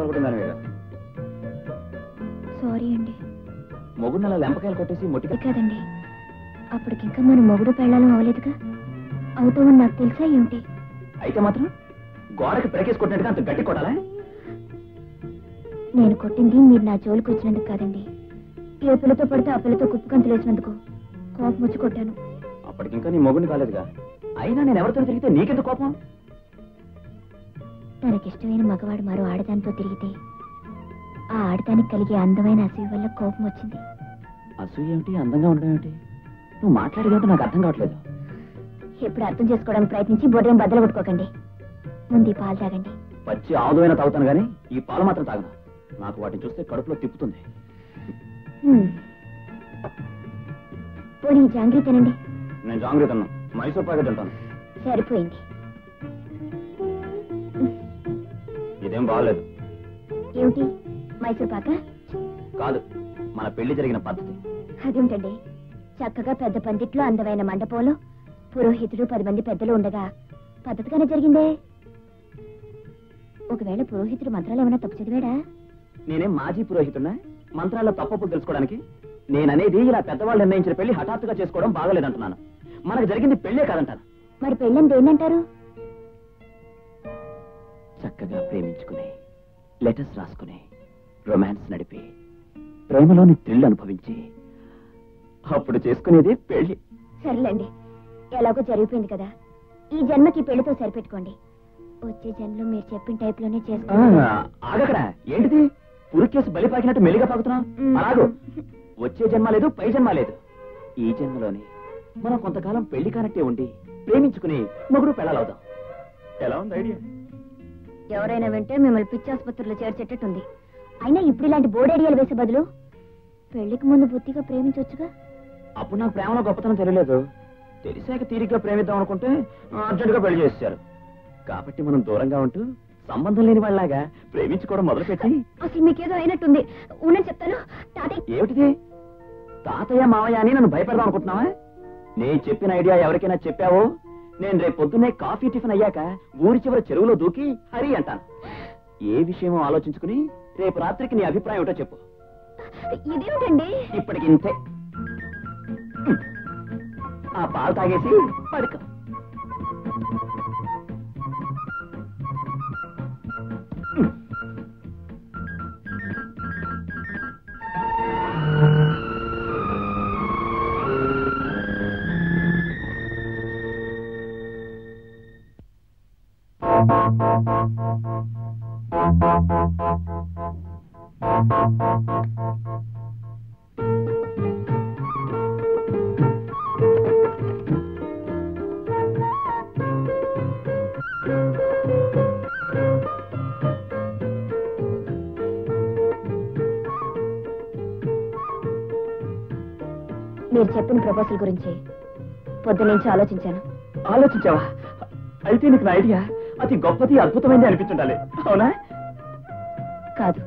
పడగొట్టిందని sorry అండి మొగుడు నెల లెంపకాయలు కొట్టేసి మొట్టిగా అది కాదండి అప్పటికింకా మన మొగుడు పెళ్ళాలం అవలేదుగా అవుతామని నాకు తెలుసా ఏమిటి అయితే మాత్రం గోడకి పెరకేసి కొట్టినట్టుగా అంత గట్టి కొట్టాలా నేను కొట్టింది మీరు నా జోలికి వచ్చినందుకు కాదండి ఏ పిల్లతో పడితే ఆ పిల్లతో కుప్పు కంతులు వేసినందుకు కోపం వచ్చి కొట్టాను అప్పటికింకా నీ మొగుడిని కాలేదుగా అయినా నేను ఎవరితో తిరిగితే నీకెందుకు కోపం తనకిష్టమైన మగవాడు మరో ఆడదానితో తిరిగితే ఆ ఆడదానికి కలిగే అందమైన అసూయ వల్ల కోపం వచ్చింది అసూయ ఏమిటి అందంగా ఉండడం ఏమిటి నువ్వు మాట్లాడేదంటే నాకు అర్థం కావట్లేదు ఎప్పుడు అర్థం చేసుకోవడానికి ప్రయత్నించి బొడ్రేం బద్దలు కొట్టుకోకండి ముందు ఈ పాలు తాగండి పచ్చి ఆదువైన తాగుతాను కానీ ఈ పాలు మాత్రం తాగను నాకు వాటిని చూస్తే కడుపులో తిప్పుతుంది హ్మ్. పోనీ ఈ జాంగ్రీ తినండి నేను జాంగ్రీ తిన్నాను మైసూర్ ప్యాకెట్ తింటాను సరిపోయింది ఇదేం బాగాలేదు ఏమిటి మైసూర్ పాక కాదు మన పెళ్లి జరిగిన పద్ధతి అదేమిటండి చక్కగా పెద్ద పందిట్లో అందమైన మండపంలో పురోహితుడు పది మంది పెద్దలు ఉండగా పద్ధతిగానే జరిగిందే ఒకవేళ పురోహితుడు మంత్రాలు ఏమైనా తప్పు చదివాడా నేనేం మాజీ పురోహితున్నా మంత్రాల్లో తప్పప్పుడు తెలుసుకోవడానికి నేననేది ఇలా పెద్దవాళ్ళు నిర్ణయించిన పెళ్లి హఠాత్తుగా చేసుకోవడం బాగలేదంటున్నాను మనకు జరిగింది పెళ్ళే కాదంటాను మరి పెళ్ళని దేన్నంటారు చక్కగా ప్రేమించుకుని లెటర్స్ రాసుకుని రొమాన్స్ నడిపి ప్రేమలోని థ్రిల్ అనుభవించి అప్పుడు చేసుకునేది పెళ్లి సర్లేండి ఎలాగో జరిగిపోయింది కదా ఈ జన్మకి ఈ పెళ్లితో సరిపెట్టుకోండి వచ్చే జన్మలో మీరు చెప్పిన టైప్ లోనే ఆ, చేసుకోండి ఆగక్కడ ఏంటిది పురికేసి బలి పాకినట్టు మెల్లిగా పాకుతున్నావు మ్. అలాగూ వచ్చే జన్మ లేదు పై జన్మ లేదు ఈ జన్మలోనే మనం కొంతకాలం పెళ్లి కానట్టే ఉండి ప్రేమించుకుని మొగుడు పెళ్ళాలవుదాం ఎలా ఉంది ఐడియా ఎవరైనా వింటే మిమ్మల్ని పిచ్చి ఆసుపత్రిలో చేర్చేటట్టుంది అయినా ఇప్పుడు ఇలాంటి బోర్డు ఐడియాలు వేసే బదులు పెళ్లికి ముందు బుద్ధిగా ప్రేమించవచ్చుగా అప్పుడు నాకు ప్రేమలో గొప్పతనం తెలియలేదు తెలిసాక తీరిగ్గా ప్రేమిద్దాం అనుకుంటే అర్జెంటుగా పెళ్లి చేశారు కాబట్టి మనం దూరంగా ఉంటూ సంబంధం లేని వాళ్ళలాగా ప్రేమించుకోవడం మొదలుపెట్టి అసలు మీకేదో అయినట్టుంది ఉండని చెప్తాను తాతయ్య ఏమిటిది తాతయ్య మావయ్య అని నన్ను భయపెడదాం అనుకుంటున్నావా నేను చెప్పిన ఐడియా ఎవరికైనా చెప్పావో నేను రేపు పొద్దున్నే కాఫీ టిఫిన్ అయ్యాక ఊరి చివరి చెరువులో దూకి హరి అంటాను ఏ విషయమో ఆలోచించుకుని రేపు రాత్రికి నీ అభిప్రాయం ఏమిటో చెప్పు ఇదేమిటండి ఇప్పటికి ఇంతే ఆ పాలు తాగేసి పడుకో మీరు చెప్పిన ప్రపోజల్ గురించి పొద్దునుంచి ఆలోచించాను ఆలోచించావా అయితే నీకు నా ఐడియా అతి గొప్పది అద్భుతమైంది అనిపించుండాలి అవునా కాదు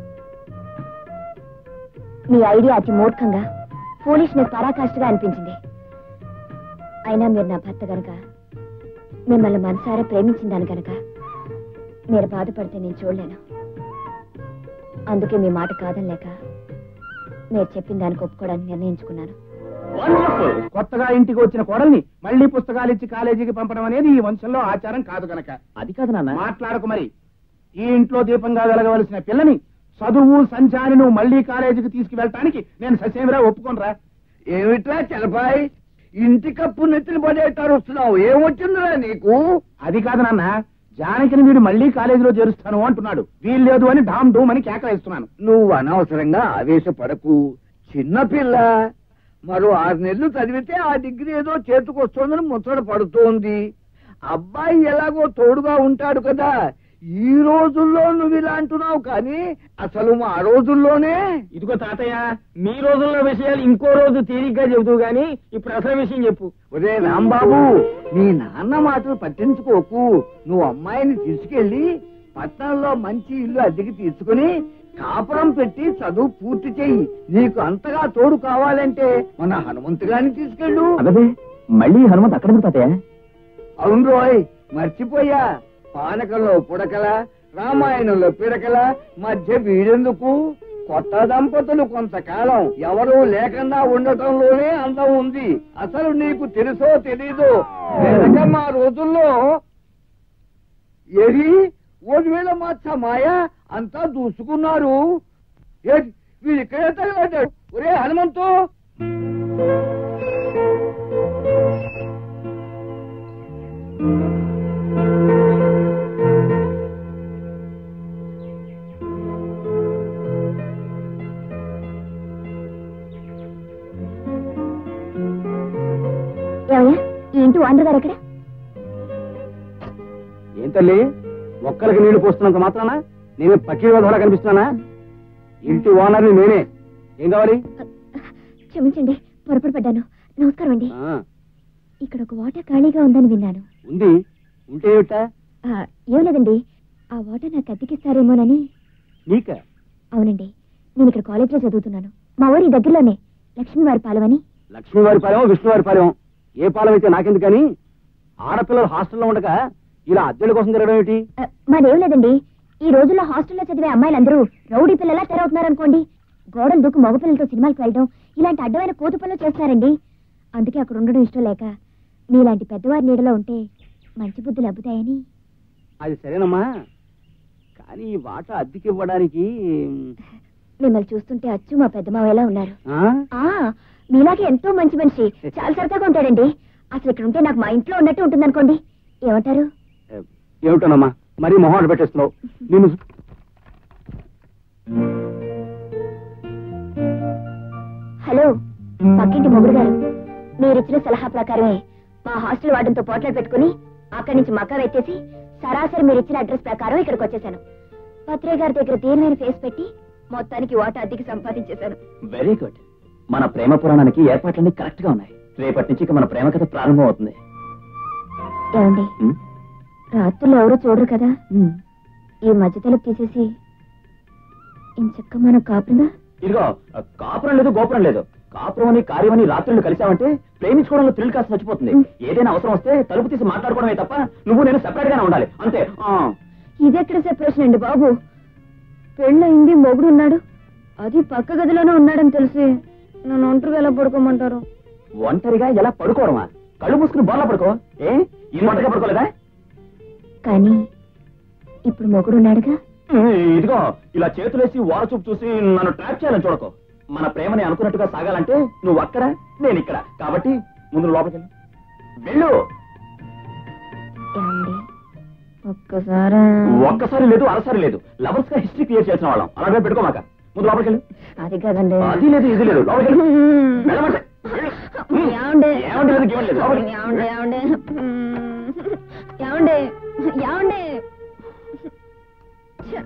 మీ ఐడియా అతి మూర్ఖంగా ఫూలిష్నెస్ పరాకాష్ఠగా అనిపించింది అయినా మీరు నా భర్త గనక మిమ్మల్ని మనసారా ప్రేమించిందాను గనక మీరు బాధపడితే నేను చూడలేను అందుకే మీ మాట కాదనలేక మీరు చెప్పిన దానికి ఒప్పుకోవడానికి నిర్ణయించుకున్నాను వండర్ఫుల్ కొత్తగా ఇంటికి వచ్చిన కోడల్ని మళ్ళీ పుస్తకాలు ఇచ్చి కాలేజీకి పంపడం అనేది ఈ వంశంలో ఆచారం కాదు గనక అది కాదు నాన్న మాట్లాడకు మరి ఈ ఇంట్లో దీపంగా వెలగవలసిన పిల్లని చదువు సంచారి నువ్వు మళ్ళీ కాలేజీకి తీసుకువెళ్ళటానికి నేను ససేమిరా ఒప్పుకోనరా ఏమిట్రా చలపాయ్ ఇంటి కప్పు నెత్తిన పడేటారు వస్తున్నావు ఏమొచ్చిందిరా నీకు అది కాదు నాన్న జానకిని వీడు మళ్ళీ కాలేజీలో చేరుస్తాను అంటున్నాడు వీలు లేదు అని ఢామ్ డూమ్ అని కేకలేస్తున్నాను నువ్వు అనవసరంగా ఆవేశపడకు చిన్నపిల్ల మరో ఆరు నెలలు చదివితే ఆ డిగ్రీ ఏదో చేతికొస్తోందని ముచ్చట పడుతోంది అబ్బాయి ఎలాగో తోడుగా ఉంటాడు కదా ఈ రోజుల్లో నువ్వు ఇలా అంటున్నావు కానీ అసలు మా రోజుల్లోనే ఇదిగో తాతయ్య మీ రోజుల్లో విషయాలు ఇంకో రోజు తీరిగ్గా చెబుతూ గాని ఇప్పుడు అసలు విషయం చెప్పు ఒరే రాంబాబు నీ నాన్న మాటలు పట్టించుకోకు నువ్వు అమ్మాయిని తీసుకెళ్లి పట్టణంలో మంచి ఇల్లు అద్దెకి తీసుకుని కాపురం పెట్టి చదువు పూర్తి చెయ్యి నీకు అంతగా తోడు కావాలంటే మన హనుమంతుగాని తీసుకెళ్ళు అదే మళ్ళీ హనుమంత్ అక్కడ ఎందుకు తాతయ్య అవును రోయ్ మర్చిపోయా పానకంలో పుడకల రామాయణంలో పిడకల మధ్య వీడెందుకు కొత్త దంపతులు కొంతకాలం ఎవరూ లేకుండా ఉండటంలోనే అందం ఉంది అసలు నీకు తెలుసో తెలీదో వెనకమ్మ రోజుల్లో ఏది ఓడివేళ మాత్ర మాయ అంతా దూసుకున్నారు ఏది వీడు ఇక్కడే తగలడ్డాడు ఒరే హనుమంతు ఏమయ్యా ఈ ఇంటి ఓనర్ గారు ఎక్కడ ఏం తల్లి మొక్కలకి నీళ్లు పోస్తున్నంత మాత్రాన నేను పకీర్ వధలా కనిపిస్తున్నానా ఇంటి ఓనర్ని నేనే ఏం కావాలి క్షమించండి పొరపాటు పడ్డాను నమస్కారం అండి ఆ, ఇక్కడ ఒక వాటర్ ఖాళీగా ఉందని విన్నాను ఉంది ఉంటే ఏమిటా ఆ, ఏం లేదండి ఆ వాటర్ నాకు అద్దెకిస్తారేమోనని నీక అవునండి నేను ఇక్కడ కాలేజీలో చదువుతున్నాను మా ఊరి దగ్గరలోనే లక్ష్మీవారి పాలెమని లక్ష్మీవారి పాలెం విష్ణువారి పాలెం ఏ పాలెం అయితే నాకెందుకు కానీ ఆడపిల్లలు హాస్టల్లో ఉండగా ఇలా అద్దెల కోసం తిరగడం ఏమిటి ఆ, మాదేం లేదండి ఈ రోజుల్లో హాస్టల్లో చదివే అమ్మాయిలందరూ రౌడీ పిల్లలా తెరవుతున్నారనుకోండి గోడలు దూకు మగపిల్లలతో సినిమాలకు వెళ్ళడం ఇలాంటి అడ్డమైన కోతు పనులు చేస్తున్నారండి అందుకే అక్కడ ఉండడం ఇష్టం లేక మీలాంటి పెద్దవారి నీడలో ఉంటే మంచి బుద్ధులు అబ్బుతాయని అది సరేనమ్మా కానీ ఈ వాట అద్దెకి ఇవ్వడానికి మిమ్మల్ని చూస్తుంటే అచ్చు మా పెద్ద మావయ్యలా ఉన్నారు ఆ? ఆ మీలాగే ఎంతో మంచి మనిషి చాలా సరదాగా ఉంటాడండి అసలు ఇక్కడ ఉంటే నాకు మా ఇంట్లో ఉన్నట్టు ఉంటుంది అనుకోండి ఏమంటారు ఏమిటోనమ్మా మరీ మొహాడు పెట్టేస్తున్నావు నిన్ను హలో పక్కింటి మొగుడు గారు మీరిచ్చిన సలహా ప్రకారమే మా హాస్టల్ వార్డెన్తో పోట్లు పెట్టుకుని అక్కడి నుంచి మక్క వెత్తేసి సరాసరి మీరు ఇచ్చిన అడ్రస్ ప్రకారం ఇక్కడికి వచ్చేసాను పత్రే గారి దగ్గర తీరమైన ఫేస్ పెట్టి మొత్తానికి వాటా అద్దెకి సంపాదించేశాను వెరీ గుడ్ మన ప్రేమ పురాణానికి ఏర్పాట్లన్నీ కరెక్ట్ గా ఉన్నాయి రేపటి నుంచి ఇక మన ప్రేమ కథ ప్రారంభం అవుతుంది ఏమండి ఉమ్, రాత్రులు ఎవరు చూడరు కదా ఉమ్. ఈ మధ్య తలుపు తీసేసి ఇంచక్క మన కాపుగా ఇదిగో కాపురం లేదు గోపురం లేదు కాపురం అని కార్యం అని రాత్రులు కలిసామంటే ప్రేమించుకోవడంలో థ్రిల్ కాస్త చచ్చిపోతుంది ఏదైనా అవసరం వస్తే తలుపు తీసి మాట్లాడుకోవడమే తప్ప నువ్వు నేను సెపరేట్ గానే ఉండాలి అంతే ఆ. ఇదెక్కడ సెపరేషన్ అండి బాబు పెళ్ళయింది మొగుడు ఉన్నాడు అది పక్క గదిలోనే ఉన్నాడని తెలిసి నన్ను ఒంటరిగా ఎలా పడుకోమంటారు ఒంటరిగా ఎలా పడుకోవడమా కళ్ళు మూసుకుని బోర్లా పడుకో ఏ ఈ ఒంటరిగా పడుకోలేదా కానీ ఇప్పుడు మొగుడు ఉన్నాడుగా ఉమ్, ఇదిగో ఇలా చేతులేసి వార చూపు చూసి నన్ను ట్రాప్ చేయాలని చూడకో మన ప్రేమని అనుకున్నట్టుగా సాగాలంటే నువ్వు అక్కడ నేను ఇక్కడ కాబట్టి ముందు నువ్వు లోపలికి వెళ్ళు వెళ్ళు ఏమండి ఒక్కసారి ఒక్కసారి లేదు అరసారి లేదు లవర్స్ గా హిస్టరీ క్లియర్ చేసిన వాళ్ళం అలాగే పెట్టుకోమాక ముందు లోపలికి వెళ్ళు అది కదండి అది లేదు ఇది లేదు లోపలికి వెళ్ళు వెళ్ళమంటే వెళ్ళు. ఏమండి ఏమంటే లేదు గేమంటే లేదు లోపలికి. ఏమండి ఏమండి ఏమండి ఏమండి ఛ.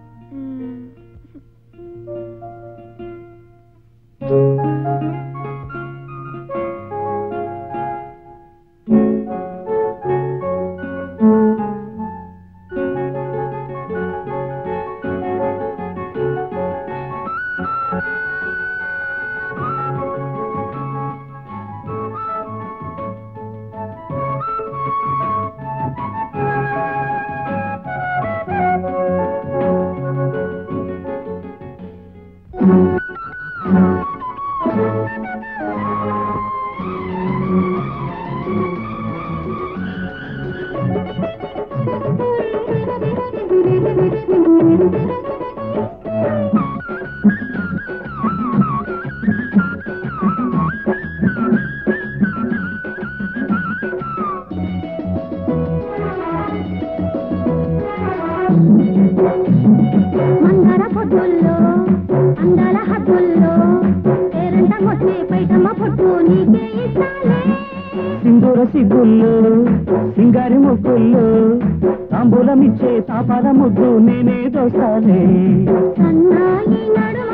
మందర పొట్టుల్లో అందాల హద్దుల్లో పేరంట మొట్టే పైటమ్మ పొట్టు నీకే ఇస్తాలే సింధూర సిగ్గుల్లో సింగారి ముగ్గుల్లో తాంబూలమిచ్చే తాపాల ముద్దు నేనే దోస్తాలే సన్నాయి నడుమ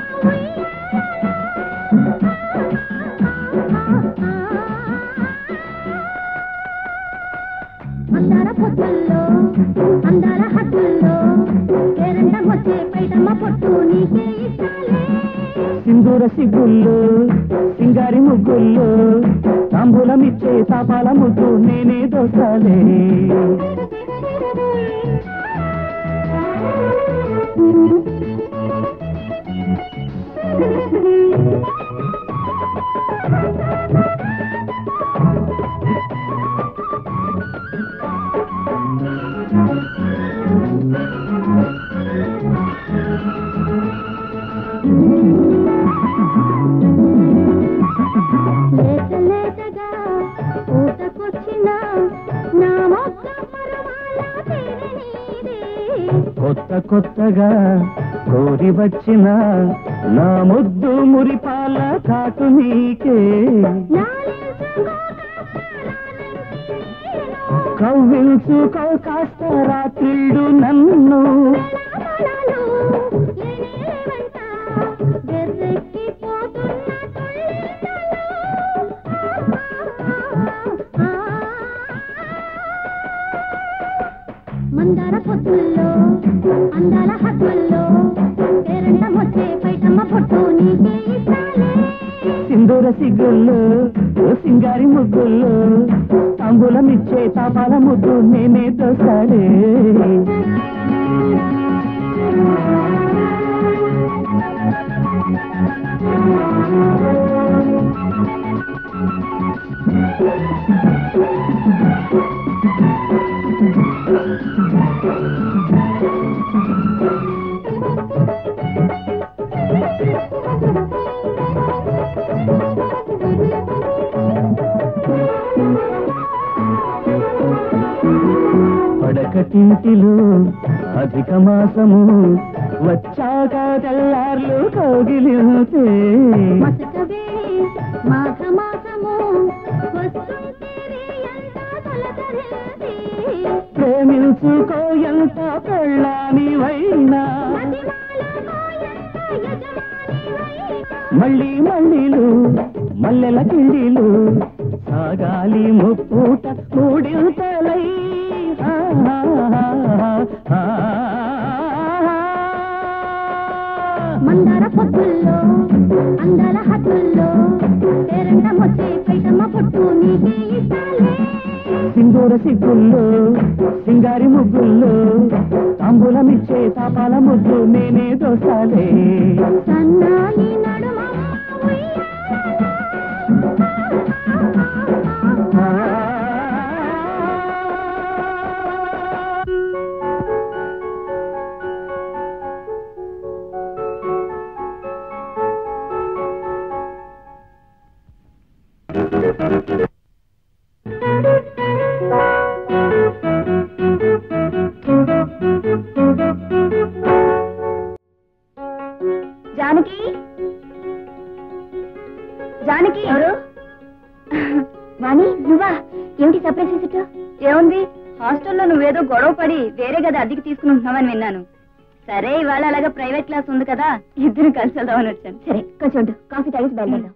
మందర పొట్టుల్లో అందాల హద్దుల్లో పేరంట మొట్టే పైటమ్మ పొట్టు నీకే ఇస్తాలే సింధూర సిగ్గుల్లో సింగారి ముగ్గుల్లో తాంబూలమిచ్చే తాపాల ముద్దు నేనే దోస్తాలే లేత లేతగా పూతకొచ్చిన నా మొక్క పరవాల తేనె నీదే కొత్త కొత్తగా కోరి వచ్చిన నా ముద్దు మురిపాల కాటు నీకే కవ్వించుకో కాస్త రాత్రిళ్ళు నన్ను మందార పొత్తుల్లో అందాల హద్దుల్లో పేరంటం వచ్చే పైటమ్మ పొట్టు నీకే ఇస్తాలే సింధూర సిగ్గుల్లో ఓ సింగారి ముగ్గుల్లో తాంబూలమిచ్చే తాపాల ముద్దు నేనే దోస్తాడే పడకటింటిలో అధిక మాసము వచ్చాక తెల్లార్లు కౌగిలితే మసకవే మాఘ మాసము వస్తుంటే ఎంత తలతరిల్లి ప్రేమించుకో ఎంత పెళ్ళాని వైనా మళ్ళీ మళ్ళీలు మల్లెల కిళ్ళీలు సాగాలి ముప్పూట మూడింతలై ఆ, ఆ, ఆ, ఆ. మందార పొత్తుల్లో అందాల హద్దుల్లో పేరంటం వచ్చే పైటమ్మ పొట్టు నీకే ఇస్తాలే సింధూర సిగ్గుల్లో సింగారి ముగ్గుల్లో తాంబూలమిచ్చే తాపాల ముద్దు నేనే దోసాలే సన్నాయి నడుమ జానకి జానకి ఎవరు వాణి నువ్వా ఏమిటి సర్ప్రైజ్ విజిట్ ఏముంది హాస్టల్లో నువ్వేదో గొడవ పడి వేరే గది అద్దెకి తీసుకుంటున్నావని విన్నాను సరే ఇవాళ అలాగా ప్రైవేట్ క్లాస్ ఉంది కదా ఇద్దరు కలిసి వెళ్దామని వచ్చాను సరే కొంచెం ఉండు. కాఫీ తాగేసి బయలుదేరదాం